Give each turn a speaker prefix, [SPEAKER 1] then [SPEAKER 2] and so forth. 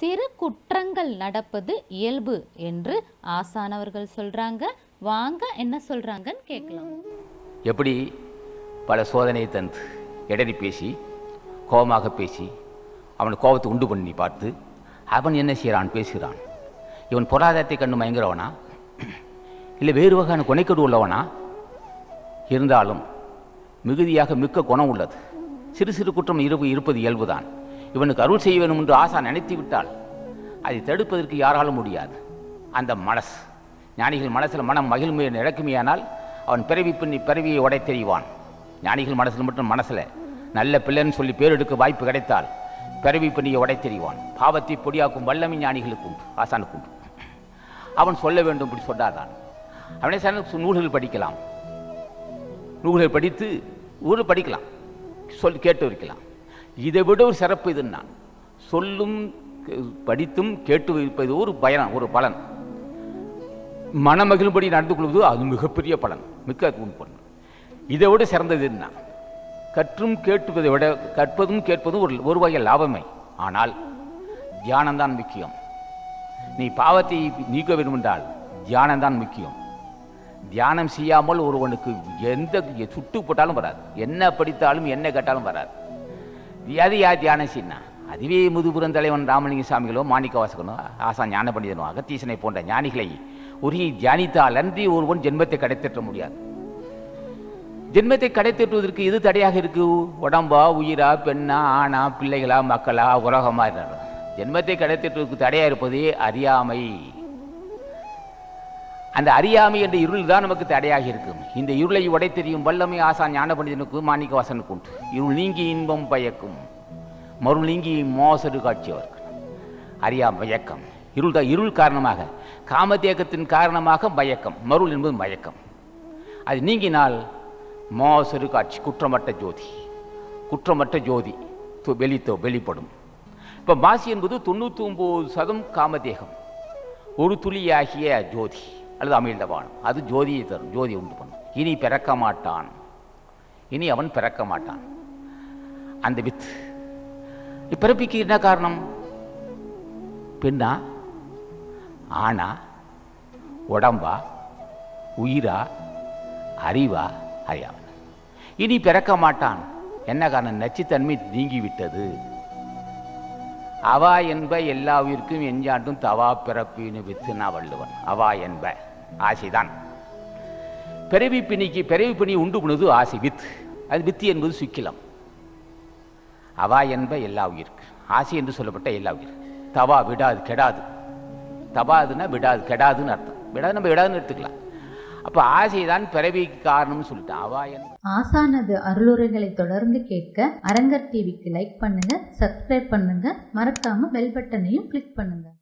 [SPEAKER 1] சிறு குற்றங்கள் நடப்பது இயல்பு என்று ஆசானவர்கள் சொல்றாங்க வாங்க என்ன சொல்றாங்கன்னு கேட்கலாம்
[SPEAKER 2] எப்படி பல சோதனையை தந்து இடறி பேசி கோபமாக பேசி அவன் கோபத்தை உண்டு பண்ணி பார்த்து அவன் என்ன செய்கிறான் பேசுகிறான் இவன் பொருளாதாரத்தை கண்டு மயங்குறவனா இல்லை வேறு வகையான கொனைக்கடு உள்ளவனா இருந்தாலும் மிகுதியாக மிக்க குணம் உள்ளது சிறு சிறு குற்றம் இருப்பு இருப்பது இயல்புதான் இவனுக்கு அருள் செய்ய வேண்டும் என்று ஆசா நினைத்து விட்டால் அதை தடுப்பதற்கு யாராலும் முடியாது அந்த மனசு ஞானிகள் மனசில் மனம் மகிழ்மை நடக்குமையானால் அவன் பிறவி பின்னி பிறவியை உடை தெரிவான் ஞானிகள் மனசில் மட்டும் மனசில் நல்ல பிள்ளைன்னு சொல்லி பேர் எடுக்க வாய்ப்பு கிடைத்தால் பிறவி பின்னியை உடை தெரிவான் பாவத்தை பொடியாக்கும் வல்லமை ஞானிகளுக்கு உண்டு ஆசானுக்கு உண்டு அவன் சொல்ல வேண்டும் இப்படி சொன்னாதான் அவனே சார் நூல்கள் படிக்கலாம் நூல்கள் படித்து ஊரில் படிக்கலாம் சொல் கேட்டு வைக்கலாம் இதை விட ஒரு சிறப்பு இதுன்னா சொல்லும் கே- படித்தும் கேட்டு வைப்பது ஒரு பயன் ஒரு பலன் மனமகிழும்படி நடந்து கொள்வது அது மிகப்பெரிய பலன் மிக்க பலன் இதை விட சிறந்தது என்ன கற்றும் கேட்டுவதை விட கற்பதும் கேட்பதும் ஒரு ஒரு வகை லாபமே ஆனால் தியானம்தான் முக்கியம் நீ பாவத்தை நீக்க வேண்டும் என்றால் தியானம்தான் முக்கியம் தியானம் செய்யாமல் ஒருவனுக்கு எந்த சுட்டு போட்டாலும் வராது என்ன படித்தாலும் என்ன கேட்டாலும் வராது அது யார் தியானம் செய்யணும் அதுவே முதுபுறம் தலைவன் ராமலிங்க சாமிகளோ மாணிக்க வாசகனோ ஆசா ஞான பண்டிதனோ அகத்தீசனை போன்ற ஞானிகளை உருகி தியானித்தால் அன்றி ஒருவன் ஜென்மத்தை கடைத்தட்ட முடியாது ஜென்மத்தை கடைத்தட்டுவதற்கு எது தடையாக இருக்கு உடம்பா உயிரா பெண்ணா ஆணா பிள்ளைகளா மக்களா உலகமா இருந்தாலும் ஜென்மத்தை கடைத்தட்டுவதற்கு தடையா இருப்பதே அறியாமை அந்த அறியாமை என்ற இருள் தான் நமக்கு தடையாக இருக்கும் இந்த இருளை உடை தெரியும் வல்லமை ஆசா ஞான பண்டிதனுக்கு மாணிக்க வாசனுக்கு உண்டு இருள் நீங்கி இன்பம் பயக்கும் மருள் நீங்கி மோசடு காட்சி அவருக்கு அறியாமை மயக்கம் இருள் தான் இருள் காரணமாக காமதேகத்தின் காரணமாக மயக்கம் மருள் என்பது மயக்கம் அது நீங்கினால் மோசடு காட்சி குற்றமற்ற ஜோதி குற்றமற்ற ஜோதி து- வெளித்தோ வெளிப்படும் இப்போ மாசி என்பது தொண்ணூற்றி ஒம்பது சதம் காமதேகம் ஒரு துளியாகிய ஜோதி அல்லது அமிழ்த வானம் அது ஜோதியை தரும் ஜோதியை உண்டு பண்ணும் இனி பிறக்க மாட்டான் இனி அவன் பிறக்க மாட்டான் அந்த வித்து இப்பிறப்பிக்கு என்ன காரணம் பெண்ணா ஆணா உடம்பா உயிரா அறிவா அறியாமல் இனி பிறக்க மாட்டான் என்ன காரணம் நச்சுத்தன்மை நீங்கிவிட்டது அவா என்ப எல்லா உயிர்க்கும் எஞ்சாண்டும் தவா பிறப்பின்னு வித்துனா வள்ளுவன் அவா என்ப ஆசைதான் பிறவி பிணிக்கு பிறவி பிணி உண்டு பண்ணுவது ஆசை வித்து அது வித்து என்பது சுக்கிலம் அவா என்ப எல்லா உயிருக்கு ஆசை என்று சொல்லப்பட்ட எல்லா உயிர் தவா விடாது கெடாது தவாதுன்னா விடாது கெடாதுன்னு அர்த்தம் விடாது நம்ம விடாதுன்னு எடுத்துக்கலாம் அப்போ ஆசை தான் பிறவிக்கு காரணம்னு சொல்லிட்டான் அவா என்ப
[SPEAKER 3] ஆசானது அருளுரைகளை தொடர்ந்து கேட்க அரங்கர் டிவிக்கு லைக் பண்ணுங்க சப்ஸ்கிரைப் பண்ணுங்க மறக்காம பெல் பட்டனையும் கிளிக் பண்ணுங்க